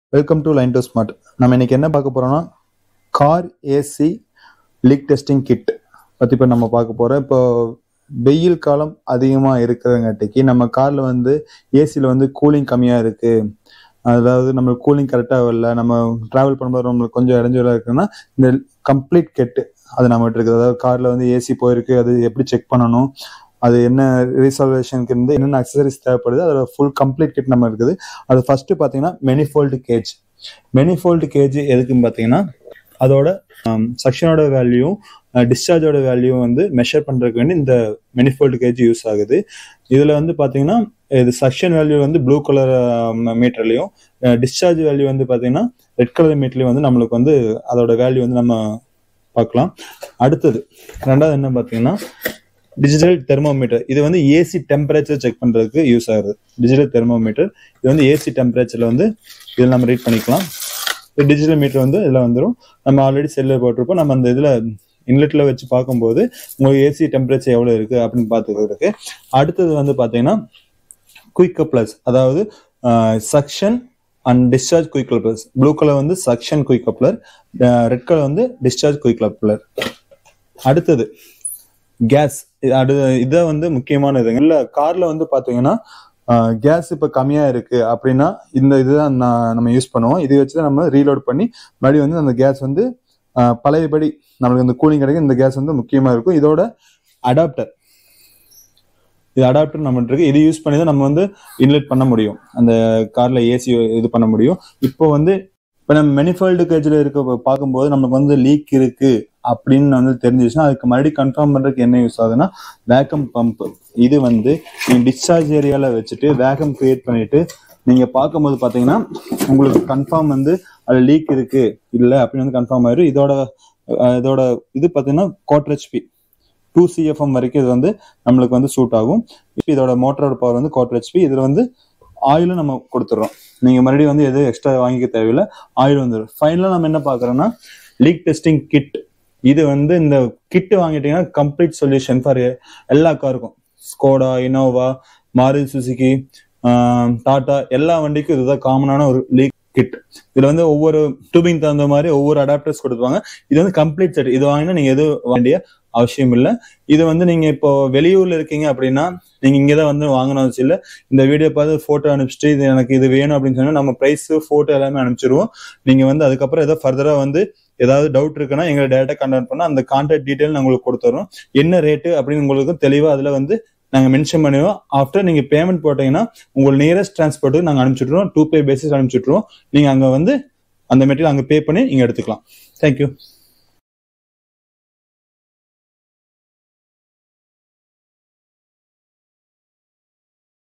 welcome to line to smart நம்ம இன்னைக்கு என்ன பார்க்க போறோம்னா car AC leak testing kit பத்தி இப்போ நம்ம பார்க்க போறோம் இப்போ வெயில் காலம் அதிகமா இருக்கிறங்காட்டிக்கு நம்ம கார்ல வந்து ஏசியில் வந்து கூலிங் கம்மியா இருக்கு அதாவது நம்ம கூலிங் கரெக்டாக வரல நம்ம டிராவல் பண்ணும்போது நம்மளுக்கு கொஞ்சம் இடைஞ்சலாக இருக்குன்னா இந்த கம்ப்ளீட் கெட்டு அது நம்ம இருக்குது அதாவது கார்ல வந்து ஏசி போயிருக்கு அது எப்படி செக் பண்ணணும் அது என்ன ரீசால்வேஷனுக்கு இருந்து என்னென்ன அக்சசரிஸ் தேவைப்படுது அதோட ஃபுல் கம்ப்ளீட் கிட் நம்ம இருக்குது அது ஃபர்ஸ்ட் பார்த்தீங்கன்னா மெனிஃபோல்டு கேஜ் மெனிஃபோல்டு கேஜ் எதுக்குன்னு பார்த்தீங்கன்னா அதோட சக்ஷனோட வேல்யூ டிஸ்சார்ஜோட வேல்யூ வந்து மெஷர் பண்றதுக்கு வேண்டி இந்த மெனிஃபோல்டு கேஜ் யூஸ் ஆகுது இதுல வந்து பாத்தீங்கன்னா இது சக்ஷன் வேல்யூ வந்து ப்ளூ கலர் மீட்டர்லயும் டிஸ்சார்ஜ் வேல்யூ வந்து பாத்தீங்கன்னா ரெட் கலர் மீட்டர்லயும் வந்து நம்மளுக்கு வந்து அதோட வேல்யூ வந்து நம்ம பார்க்கலாம் அடுத்தது ரெண்டாவது என்ன பாத்தீங்கன்னா டிஜிட்டல் தெர்மோமீட்டர் இது வந்து ஏசி டெம்பரேச்சர் செக் பண்றதுக்கு யூஸ் ஆகுது டிஜிட்டல் தெர்மோமீட்டர் இது வந்து ஏசி டெம்பரேச்சர்ல வந்து இதில் நம்ம ரீட் பண்ணிக்கலாம் டிஜிட்டல் மீட்டர் வந்து இதில் வந்துடும் நம்ம ஆல்ரெடி செல்லில் போட்டிருப்போம் நம்ம அந்த இதில் இன்லெட்ல வச்சு பார்க்கும்போது உங்களுக்கு ஏசி டெம்பரேச்சர் எவ்வளோ இருக்கு அப்படின்னு பார்த்துக்கிறதுக்கு அடுத்தது வந்து பார்த்தீங்கன்னா குயிக்க ப்ளஸ் அதாவது suction and discharge quick coupler blue colour வந்து suction quick coupler red colour வந்து டிஸ்சார்ஜ் குயிக் கப்ளர் அடுத்தது கேஸ் அது இதை வந்து முக்கியமான இது இல்ல கார்ல வந்து பாத்தீங்கன்னா கேஸ் இப்ப கம்மியா இருக்கு அப்படின்னா இந்த இதுதான் நம்ம யூஸ் பண்ணுவோம் இதை வச்சு நம்ம ரீலோட் பண்ணி மறுபடியும் வந்து அந்த கேஸ் வந்து பழையபடி நம்மளுக்கு இந்த கூலிங் கிடைக்கும் இந்த கேஸ் வந்து முக்கியமா இருக்கும் இதோட அடாப்டர் இது அடாப்டர் நம்ம இருக்கு இது யூஸ் பண்ணி தான் நம்ம வந்து இன்லெட் பண்ண முடியும் அந்த கார்ல ஏசி இது பண்ண முடியும் இப்போ வந்து இப்போ நம்ம மெனிஃபோல்டு கேஜில் இருக்க பார்க்கும்போது நமக்கு வந்து லீக் இருக்கு அப்படின்னு வந்து தெரிஞ்சிச்சுன்னா அதுக்கு மறுபடியும் கன்ஃபார்ம் பண்றதுக்கு என்ன யூஸ் ஆகுதுன்னா வேக்கம் பம்ப் இது வந்து நீங்க டிஸ்சார்ஜ் ஏரியால வச்சுட்டு வேகம் கிரியேட் பண்ணிட்டு நீங்க பார்க்கும்போது பாத்தீங்கன்னா உங்களுக்கு கன்ஃபார்ம் வந்து அது லீக் இருக்கு இல்ல அப்படின்னு வந்து கன்ஃபார்ம் ஆயிரும் இதோட இதோட இது பாத்தீங்கன்னா கோட்டர் ஹெச்பி டூ சிஎஃப்எம் வரைக்கும் இது வந்து நம்மளுக்கு வந்து சூட் ஆகும் இப்போ இதோட மோட்டரோட பவர் வந்து கோட்டர் ஹெச்பி இதுல வந்து ஆயிலும் நம்ம கொடுத்துட்றோம் நீங்க மறுபடியும் வந்து எதுவும் எக்ஸ்ட்ரா வாங்கிக்க தேவையில்லை ஆயில் வந்துடும் ஃபைனலாக நம்ம என்ன பார்க்குறோம்னா லீக் டெஸ்டிங் கிட் இது வந்து இந்த கிட் வாங்கிட்டீங்கன்னா கம்ப்ளீட் சொல்யூஷன் ஃபார் எல்லா காருக்கும் Skoda Innova Maruti Suzuki Tata எல்லா வண்டிக்கும் இதுதான் காமனான ஒரு லீக் கிட் இதுல வந்து ஒவ்வொரு டியூபிங் தகுந்த மாதிரி ஒவ்வொரு அடாப்டர்ஸ் கொடுப்பாங்க இது வந்து கம்ப்ளீட் செட் இது வாங்கினா நீங்க எதுவும் வேண்டிய அவசியம் இல்லை இது வந்து நீங்க இப்போ வெளியூர்ல இருக்கீங்க அப்படின்னா நீங்க இங்கதான் வந்து வாங்கணும் அவசியம் இல்லை இந்த வீடியோ பார்த்து போட்டோ அனுப்பிச்சிட்டு இது எனக்கு இது வேணும் அப்படின்னு சொன்னா நம்ம பிரைஸ் போட்டோ எல்லாமே அனுப்பிச்சிருவோம் நீங்க வந்து அதுக்கப்புறம் ஏதோ ஃபர்தரா வந்து ஏதாவது டவுட் இருக்குன்னா எங்களை டேரக்டா கான்டாக்ட் பண்ணா அந்த கான்டாக்ட் டீடைல் நான் உங்களுக்கு கொடுத்துறோம் என்ன ரேட்டு அப்படின்னு உங்களுக்கு தெளிவா அதுல வந்து நாங்க மென்ஷன் பண்ணுவோம் ஆஃப்டர் நீங்க பேமெண்ட் போட்டீங்கன்னா உங்களுக்கு நியரஸ்ட் டிரான்ஸ்போர்ட்டுக்கு நாங்க அனுப்பிச்சுட்ருவோம் டூ பே பேசிஸ் அனுப்பிச்சுட்ருவோம் நீங்க அங்க வந்து அந்த மெட்டீரியல் அங்க பே பண்ணி நீங்க எடுத்துக்கலாம் தேங்க்யூ